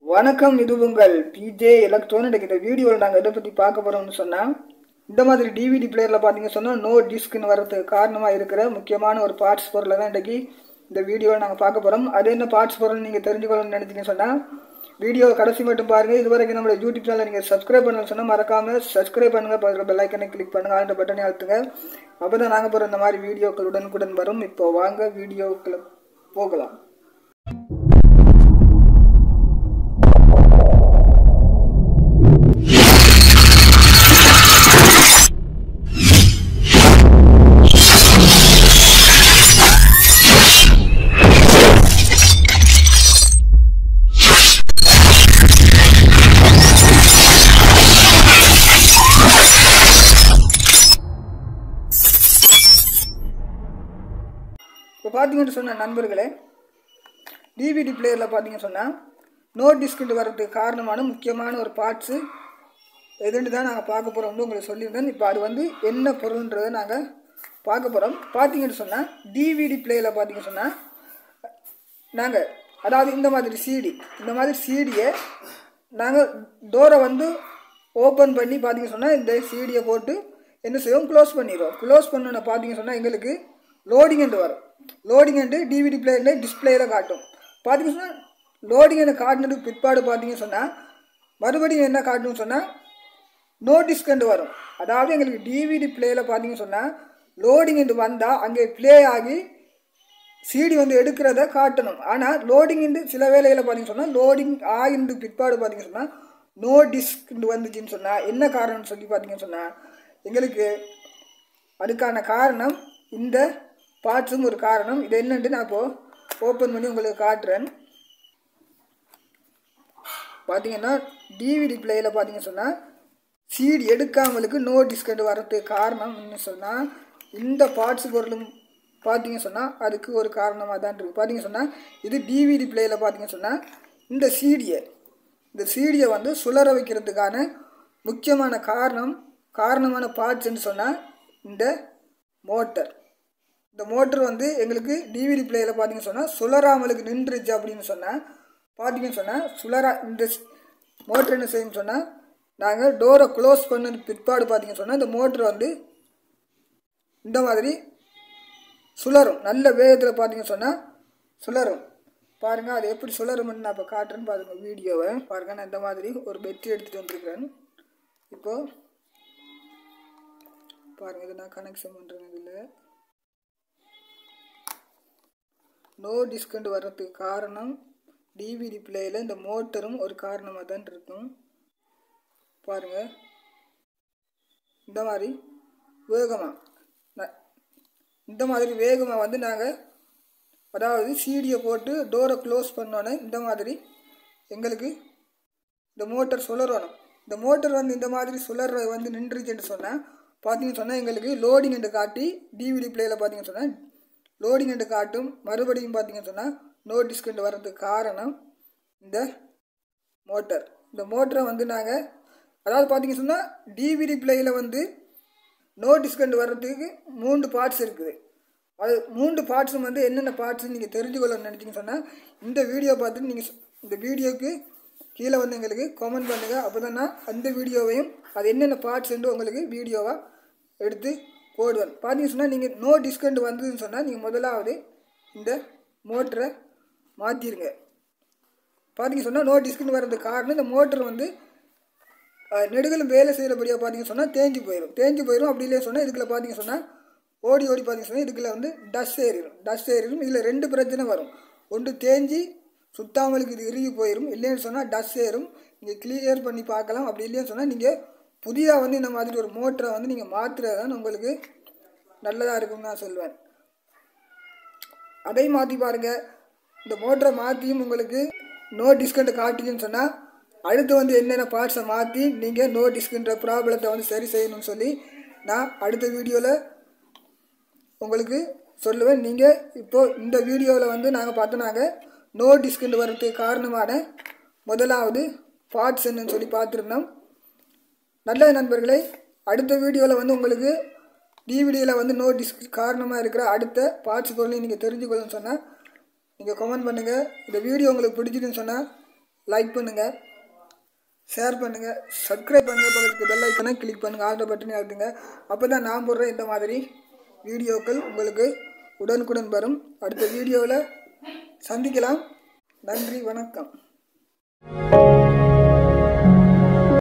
வணக்கம் இது உங்கள் பிஜே எலக்ட்ரானிக் இந்த வீடியோவில் நாங்கள் எதை பற்றி பார்க்க போகிறோம்னு சொன்னால் இந்த மாதிரி டிவிடி பிளேயரில் பார்த்தீங்க சொன்னால் நோ டிஸ்க்னு வர்றதுக்கு காரணமாக இருக்கிற முக்கியமான ஒரு பார்ட்ஸ் பொருளை தான் இன்றைக்கி இந்த வீடியோவில் நாங்கள் பார்க்க போகிறோம் அது என்ன பார்ட்ஸ் பொருள் நீங்கள் தெரிஞ்சுக்கணும்னு நினைச்சீங்கன்னு சொன்னால் வீடியோ கடைசி மட்டும் பாருங்கள் இது வரைக்கும் நம்மளோட யூடியூப் சேனலை நீங்கள் சப்ஸ்கிரைப் பண்ணணும்னு சொன்னால் மறக்காமல் சப்ஸ்கிரைப் பண்ணுங்கள் பக்கத்தில் பெல் ஐக்கனை கிளிக் பண்ணுங்கள் அந்த பட்டனை அழுத்துங்க அப்போ தான் நாங்கள் போகிற இந்த மாதிரி வீடியோக்கள் உடனுக்குடன் வரும் இப்போ வாங்க வீடியோக்குள்ள போகலாம் இப்போ பார்த்தீங்கன்னு சொன்ன நண்பர்களே டிவிடி பிளேயரில் பார்த்தீங்க சொன்னால் நோ டிஸ்கவுண்ட் வர்றதுக்கு காரணமான முக்கியமான ஒரு பார்ட்ஸு எதுன்னு தான் நாங்கள் பார்க்க போகிறோம்னு உங்களுக்கு சொல்லியிருந்தேன் இப்போ அது வந்து என்ன பொருள்ன்றதை நாங்கள் பார்க்க போகிறோம் பார்த்தீங்கன்னு சொன்னால் டிவிடி பிளேயில் பார்த்தீங்க சொன்னால் நாங்கள் அதாவது இந்த மாதிரி சிடி இந்த மாதிரி சிடியை நாங்கள் டோரை வந்து ஓப்பன் பண்ணி பார்த்தீங்க சொன்னால் இந்த சிடியை போட்டு என்ன செய்வோம் க்ளோஸ் பண்ணிடுவோம் க்ளோஸ் பண்ணோன்னு பார்த்தீங்க சொன்னால் எங்களுக்கு லோடிங் என்று வரும் லோடிங் என்று டிவிடி பிளேயரில் டிஸ்பிளேயில் காட்டும் பார்த்தீங்க சொன்னால் லோடிங் என்று காட்டினதுக்கு பிற்பாடு பார்த்தீங்க சொன்னால் மறுபடியும் என்ன காட்டணும்னு சொன்னால் நோ டிஸ்கண்ட் வரும் அதாவது எங்களுக்கு டிவிடி பிளேயில் பார்த்தீங்க சொன்னால் லோடிங் என்று வந்தால் அங்கே ப்ளே ஆகி சிடி வந்து எடுக்கிறத காட்டணும் ஆனால் லோடிங் சில வேலைகளை பார்த்தீங்க சொன்னால் லோடிங் ஆகிண்டு பிற்பாடு பார்த்தீங்க சொன்னால் நோ டிஸ்க் வந்துச்சுன்னு சொன்னால் என்ன காரணம்னு சொல்லி பார்த்தீங்கன்னு சொன்னால் எங்களுக்கு அதுக்கான காரணம் இந்த பார்ட்ஸும் ஒரு காரணம் இது என்னன்ட்டு நான் இப்போது ஓப்பன் பண்ணி உங்களுக்கு காட்டுறேன் பார்த்தீங்கன்னா டிவிடி பிளேயில் பார்த்தீங்க சொன்னால் சீடி எடுக்காமலுக்கு நோ டிஸ்கவுண்ட் வர்றதுக்கு காரணம் என்ன சொன்னால் இந்த பார்ட்ஸ் பொருளும் பார்த்தீங்க சொன்னால் அதுக்கு ஒரு காரணமாக தான் இருக்குது பார்த்தீங்க சொன்னால் இது டிவிடி பிளேயில் பார்த்தீங்க சொன்னால் இந்த சீடியை இந்த சீடியை வந்து சுழற வைக்கிறதுக்கான முக்கியமான காரணம் காரணமான பார்ட்ஸ்ன்னு சொன்னால் இந்த மோட்டர் இந்த மோட்டர் வந்து எங்களுக்கு டிவிடி பிளேயில் பார்த்தீங்க சொன்னால் சுழறாமலுக்கு நின்றுச்சு அப்படின்னு சொன்னால் பார்த்தீங்கன்னு சொன்னால் சுழறா இந்த மோட்டர் என்ன செய்யணும்னு சொன்னால் நாங்கள் டோரை க்ளோஸ் பண்ணது பிற்பாடு பார்த்தீங்கன்னு சொன்னால் இந்த மோட்ரு வந்து இந்த மாதிரி சுழரும் நல்ல வேகத்தில் பார்த்தீங்கன்னு சொன்னால் சுழரும் பாருங்கள் அது எப்படி சுழரும்னு நான் இப்போ காட்டுறேன்னு பாருங்க வீடியோவை பாருங்கள் நான் இந்த மாதிரி ஒரு பெட்டி எடுத்துகிட்டு வந்துருக்கிறேன் இப்போது பாருங்கள் இதை நான் கனெக்ஷன் பண்ணுறேன் இதில் நோ டிஸ்கவுண்ட் வர்றதுக்கு காரணம் டிவிடி பிளேயில் இந்த மோட்டரும் ஒரு காரணமாக தான் இருக்கும் பாருங்கள் இந்த மாதிரி வேகமாக இந்த மாதிரி வேகமாக வந்து நாங்கள் அதாவது சீடியை போட்டு டோரை க்ளோஸ் பண்ணோன்னே இந்த மாதிரி எங்களுக்கு இந்த மோட்டர் சுழறணும் இந்த மோட்டர் வந்து இந்த மாதிரி சுழற வந்து நின்றுச்சுன்னு சொன்னால் பார்த்தீங்கன்னு சொன்னால் எங்களுக்கு லோடிங் என்று காட்டி டிவிடி பிளேயில் பார்த்தீங்கன்னு சொன்னால் லோடிங் என்று காட்டும் மறுபடியும் பார்த்தீங்கன்னு சொன்னால் நோ டிஸ்கவுண்ட் வர்றதுக்கு காரணம் இந்த மோட்டர் இந்த மோட்டரை வந்து நாங்கள் அதாவது பார்த்தீங்க சொன்னால் டிவிடி பிளேயில் வந்து நோ டிஸ்கவுண்ட் வர்றதுக்கு மூன்று பார்ட்ஸ் இருக்குது அது மூன்று பார்ட்ஸும் வந்து என்னென்ன பார்ட்ஸ் நீங்கள் தெரிஞ்சுக்கொள்ளணும்னு நினச்சிங்க சொன்னால் இந்த வீடியோ பார்த்துட்டு நீங்கள் இந்த வீடியோக்கு கீழே வந்து எங்களுக்கு கமெண்ட் பண்ணுங்கள் அப்போ தான் நான் அந்த வீடியோவையும் அது என்னென்ன பார்ட்ஸ்ன்னு உங்களுக்கு வீடியோவாக எடுத்து போடுவேன் பார்த்தீங்க சொன்னால் நீங்கள் நோ டிஸ்கவுண்ட் வந்ததுன்னு சொன்னால் நீங்கள் முதலாவது இந்த மோட்டரை மாற்றிடுங்க பார்த்தீங்க சொன்னால் நோ டிஸ்கவுண்ட் வர்றதுக்கு காரணம் இந்த மோட்டர் வந்து நெடுகளும் வேலை செய்கிறபடியாக பார்த்தீங்க சொன்னால் தேஞ்சு போயிடும் தேஞ்சு போயிடும் அப்படி இல்லையே சொன்னால் இதுக்குள்ள பார்த்தீங்க சொன்னால் ஓடி ஓடி பார்த்தீங்க சொன்னால் இதுக்குள்ள வந்து டஸ்ட் ஏறிடும் டஸ்ட் ஏறிடும் இதில் ரெண்டு பிரச்சனை வரும் ஒன்று தேஞ்சி சுத்தாமலுக்கு இது இறுகி போயிடும் இல்லைன்னு சொன்னால் டஸ்ட் ஏறும் நீங்கள் கிளியர் பண்ணி பார்க்கலாம் அப்படி இல்லைன்னு சொன்னால் நீங்கள் புதிதாக வந்து இந்த மாதிரி ஒரு மோட்டரை வந்து நீங்கள் மாற்றுறது தான் உங்களுக்கு நல்லதாக இருக்கும்னு நான் சொல்லுவேன் அதையும் மாற்றி பாருங்கள் இந்த மோட்டரை மாற்றியும் உங்களுக்கு நோ டிஸ்கவுண்ட் காட்டுச்சுன்னு சொன்னால் அடுத்து வந்து என்னென்ன பார்ட்ஸை மாற்றி நீங்கள் நோ டிஸ்குன்ற ப்ராப்ளத்தை வந்து சரி செய்யணும்னு சொல்லி நான் அடுத்த வீடியோவில் உங்களுக்கு சொல்லுவேன் நீங்கள் இப்போது இந்த வீடியோவில் வந்து நாங்கள் பார்த்தோன்னாங்க நோ டிஸ்கவுண்ட் வர்றதுக்கு காரணமான முதலாவது பார்ட்ஸ் என்னன்னு சொல்லி பார்த்துருந்தோம் நல்ல நண்பர்களே அடுத்த வீடியோவில் வந்து உங்களுக்கு டிவிடியில் வந்து நோ டிஸ்க் காரணமாக இருக்கிற அடுத்த பார்ட்ஸ் பொருளையும் நீங்கள் தெரிஞ்சுக்கணும்னு சொன்னால் நீங்கள் கமெண்ட் பண்ணுங்கள் இந்த வீடியோ உங்களுக்கு பிடிச்சிதுன்னு சொன்னால் லைக் பண்ணுங்கள் ஷேர் பண்ணுங்கள் சப்ஸ்கிரைப் பண்ணுங்கள் பக்கத்துக்கு பெல் ஐக்கனை கிளிக் பண்ணுங்கள் ஆல்ரெடி பட்டனை அழுத்துங்க அப்போ தான் நான் போடுற இந்த மாதிரி வீடியோக்கள் உங்களுக்கு உடனுக்குடன் வரும் அடுத்த வீடியோவில் சந்திக்கலாம் நன்றி வணக்கம்